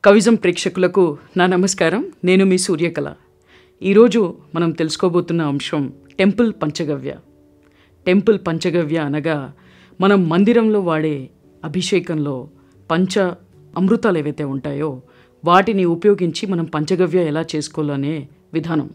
కవిజం ప్రేక్షకులకు నా నమస్కారం నేను మీ సూర్యకళ ఈరోజు మనం తెలుసుకోబోతున్న అంశం టెంపుల్ పంచగవ్య టెంపుల్ పంచగవ్య అనగా మనం మందిరంలో వాడే అభిషేకంలో పంచ అమృతాలు ఏవైతే ఉంటాయో వాటిని ఉపయోగించి మనం పంచగవ్య ఎలా చేసుకోవాలనే విధానం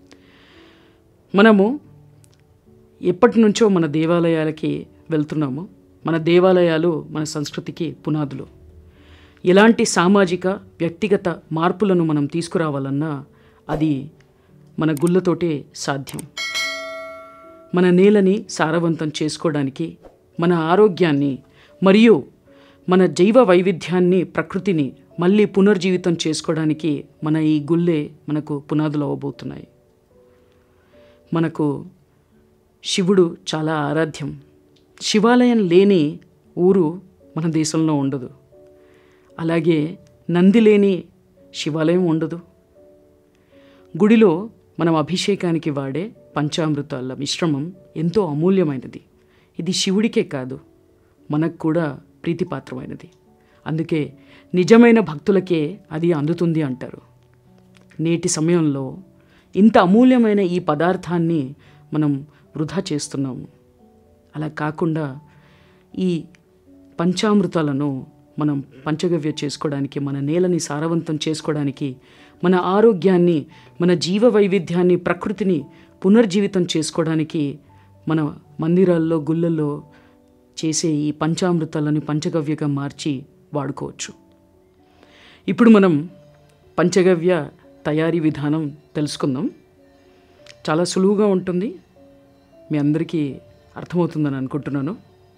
మనము ఎప్పటి నుంచో మన దేవాలయాలకి వెళ్తున్నాము మన దేవాలయాలు మన సంస్కృతికి పునాదులు ఎలాంటి సామాజిక వ్యక్తిగత మార్పులను మనం తీసుకురావాలన్నా అది మన గుళ్ళతోటే సాధ్యం మన నేలని సారవంతం చేసుకోవడానికి మన ఆరోగ్యాన్ని మరియు మన జైవ వైవిధ్యాన్ని ప్రకృతిని మళ్ళీ పునర్జీవితం చేసుకోవడానికి మన ఈ గుళ్ళే మనకు పునాదులు అవ్వబోతున్నాయి మనకు శివుడు చాలా ఆరాధ్యం శివాలయం లేని ఊరు మన దేశంలో ఉండదు అలాగే నంది లేని శివాలయం ఉండదు గుడిలో మనం అభిషేకానికి వాడే పంచామృతాల మిశ్రమం ఎంతో అమూల్యమైనది ఇది శివుడికే కాదు మనకు కూడా ప్రీతిపాత్రమైనది అందుకే నిజమైన భక్తులకే అది అందుతుంది అంటారు నేటి సమయంలో ఇంత అమూల్యమైన ఈ పదార్థాన్ని మనం వృధా చేస్తున్నాము అలా కాకుండా ఈ పంచామృతాలను మనం పంచగవ్య చేసుకోవడానికి మన నేలని సారవంతం చేసుకోవడానికి మన ఆరోగ్యాన్ని మన జీవ వైవిధ్యాన్ని ప్రకృతిని పునర్జీవితం చేసుకోవడానికి మన మందిరాల్లో గుళ్ళల్లో చేసే ఈ పంచామృతాలను పంచగవ్యగా మార్చి వాడుకోవచ్చు ఇప్పుడు మనం పంచగవ్య తయారీ విధానం తెలుసుకుందాం చాలా సులువుగా ఉంటుంది మీ అందరికీ అర్థమవుతుందని అనుకుంటున్నాను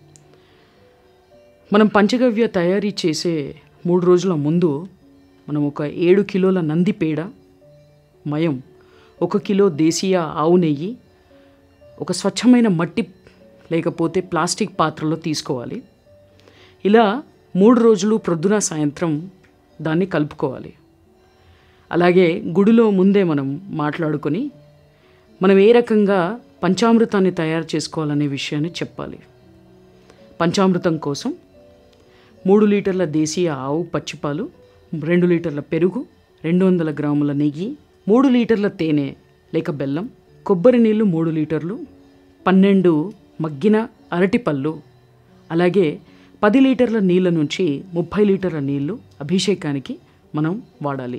మనం పంచగవ్య తయారీ చేసే మూడు రోజుల ముందు మనం ఒక ఏడు కిలోల నంది పేడ మయం ఒక కిలో దేశీయ ఆవు నెయ్యి ఒక స్వచ్ఛమైన మట్టి లేకపోతే ప్లాస్టిక్ పాత్రలో తీసుకోవాలి ఇలా మూడు రోజులు ప్రొద్దున సాయంత్రం దాన్ని కలుపుకోవాలి అలాగే గుడిలో ముందే మనం మాట్లాడుకొని మనం ఏ రకంగా పంచామృతాన్ని తయారు చేసుకోవాలనే విషయాన్ని చెప్పాలి పంచామృతం కోసం మూడు లీటర్ల దేశీయ ఆవు పచ్చిపాలు రెండు లీటర్ల పెరుగు రెండు వందల గ్రాముల నెయ్యి మూడు లీటర్ల తేనె లేక బెల్లం కొబ్బరి నీళ్ళు మూడు లీటర్లు పన్నెండు మగ్గిన అరటిపళ్ళు అలాగే పది లీటర్ల నీళ్ళ నుంచి ముప్పై లీటర్ల నీళ్లు అభిషేకానికి మనం వాడాలి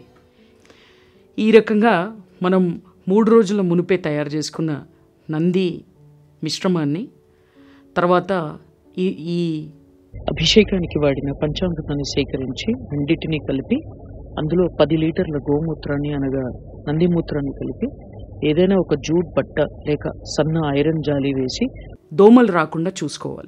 ఈ రకంగా మనం మూడు రోజుల మునిపే తయారు చేసుకున్న నంది మిశ్రమాన్ని తర్వాత ఈ ఈ అభిషేకానికి వాడిన పంచామృతాన్ని సేకరించి రెండింటినీ కలిపి అందులో పది లీటర్ల గోమూత్రాన్ని అనగా నంది మూత్రాన్ని కలిపి ఏదైనా ఒక జూట్ బట్ట లేక సన్న ఐరన్ జాలి వేసి దోమలు రాకుండా చూసుకోవాలి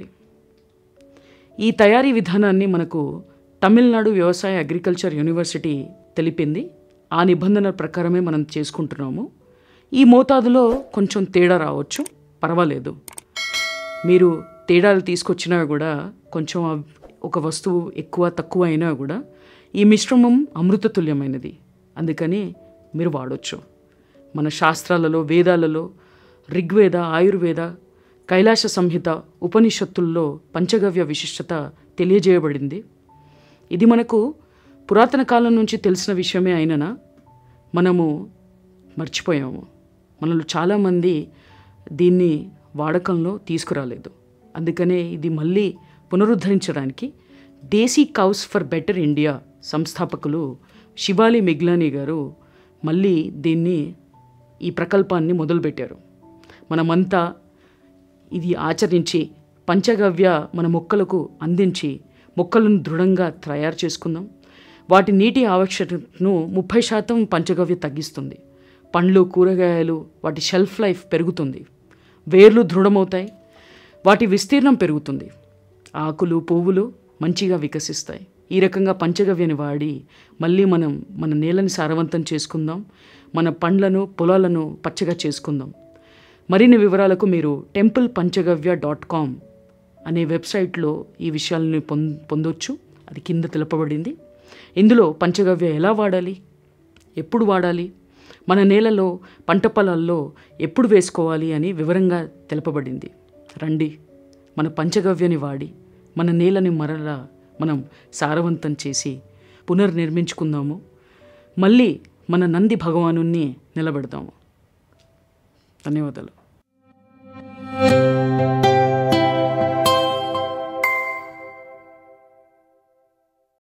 ఈ తయారీ విధానాన్ని మనకు తమిళనాడు వ్యవసాయ అగ్రికల్చర్ యూనివర్సిటీ తెలిపింది ఆ నిబంధనల ప్రకారమే మనం చేసుకుంటున్నాము ఈ మోతాదులో కొంచెం తేడా రావచ్చు పర్వాలేదు మీరు తేడాలు తీసుకొచ్చినా కూడా కొంచెం ఆ ఒక వస్తువు ఎక్కువ తక్కువ అయినా కూడా ఈ మిశ్రమం అమృతతుల్యమైనది అందుకని మీరు వాడొచ్చు మన శాస్త్రాలలో వేదాలలో ఋగ్వేద ఆయుర్వేద కైలాస సంహిత ఉపనిషత్తుల్లో పంచగవ్య విశిష్టత తెలియజేయబడింది ఇది మనకు పురాతన కాలం నుంచి తెలిసిన విషయమే అయిననా మనము మర్చిపోయాము మనలో చాలామంది దీన్ని వాడకంలో తీసుకురాలేదు అందుకనే ఇది మళ్ళీ పునరుద్ధరించడానికి Desi cows for better India సంస్థాపకులు శివాలి మిగ్లానీ గారు మళ్ళీ దీన్ని ఈ ప్రకల్పాన్ని మొదలుపెట్టారు మనమంతా ఇది ఆచరించి పంచగవ్య మన మొక్కలకు అందించి మొక్కలను దృఢంగా తయారు చేసుకుందాం వాటి నీటి ఆవశ్యకతను ముప్పై శాతం పంచగవ్య తగ్గిస్తుంది పండ్లు కూరగాయలు వాటి షెల్ఫ్ లైఫ్ పెరుగుతుంది వేర్లు దృఢమవుతాయి వాటి విస్తీర్ణం పెరుగుతుంది ఆకులు పువ్వులు మంచిగా వికసిస్తాయి ఈ రకంగా పంచగవ్యని వాడి మళ్ళీ మనం మన నేలని సారవంతం చేసుకుందాం మన పండ్లను పొలాలను పచ్చగా చేసుకుందాం మరిన్ని వివరాలకు మీరు టెంపుల్ పంచగవ్య డాట్ కామ్ అనే వెబ్సైట్లో ఈ విషయాలను పొంద పొందొచ్చు అది కింద తెలపబడింది ఇందులో పంచగవ్య ఎలా వాడాలి ఎప్పుడు వాడాలి మన నేలలో పంట పొలాల్లో ఎప్పుడు వేసుకోవాలి అని వివరంగా తెలపబడింది రండి మన పంచగవ్యని వాడి మన నేలని మరలా మనం సారవంతం చేసి పునర్నిర్మించుకుందాము మళ్ళీ మన నంది భగవాను నిలబెడతాము ధన్యవాదాలు